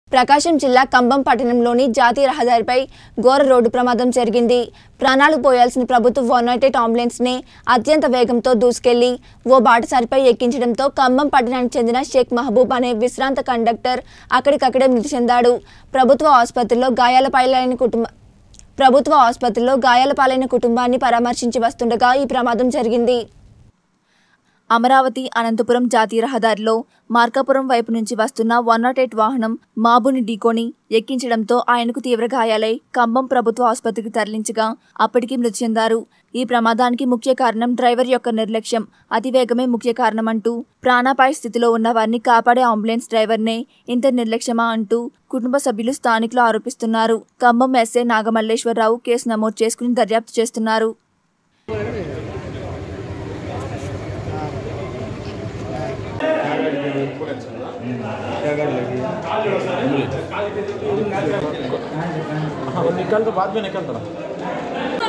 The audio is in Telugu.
ప్రకాశం జిల్లా కంబం పట్టణంలోని జాతీయ రహదారిపై ఘోర రోడ్డు ప్రమాదం జరిగింది ప్రాణాలు పోయాల్సిన ప్రభుత్వ వన్ నాట్ ఎయిట్ అంబులెన్స్ని అత్యంత వేగంతో దూసుకెళ్లి ఓ బాటసారిపై ఎక్కించడంతో కంబం పట్టణానికి చెందిన షేక్ మహబూబ్ అనే విశ్రాంత కండక్టర్ అక్కడికక్కడే మృతి చెందాడు ప్రభుత్వ ఆసుపత్రిలో గాయాల పాలైన కుటుంబ ప్రభుత్వ ఆసుపత్రిలో గాయాల పాలైన కుటుంబాన్ని పరామర్శించి వస్తుండగా ఈ ప్రమాదం జరిగింది అమరావతి అనంతపురం జాతీయ రహదారిలో మార్కాపురం వైపు నుంచి వస్తున్న వన్ నాట్ ఎయిట్ వాహనం మాబుని ఢీకొని ఎక్కించడంతో ఆయనకు తీవ్ర గాయాలై కంబం ప్రభుత్వ ఆసుపత్రికి తరలించగా అప్పటికి మృతి చెందారు ఈ ప్రమాదానికి ముఖ్య కారణం డ్రైవర్ యొక్క నిర్లక్ష్యం అతివేగమే ముఖ్య కారణమంటూ ప్రాణాపాయ స్థితిలో ఉన్న వారిని కాపాడే అంబులెన్స్ డ్రైవర్నే ఇంత నిర్లక్ష్యమా అంటూ కుటుంబ సభ్యులు స్థానికులు ఆరోపిస్తున్నారు కంబం ఎస్ఐ నాగమల్లేశ్వరరావు కేసు నమోదు చేసుకుని దర్యాప్తు చేస్తున్నారు हाँ, निकल तो बाद में निकल रहा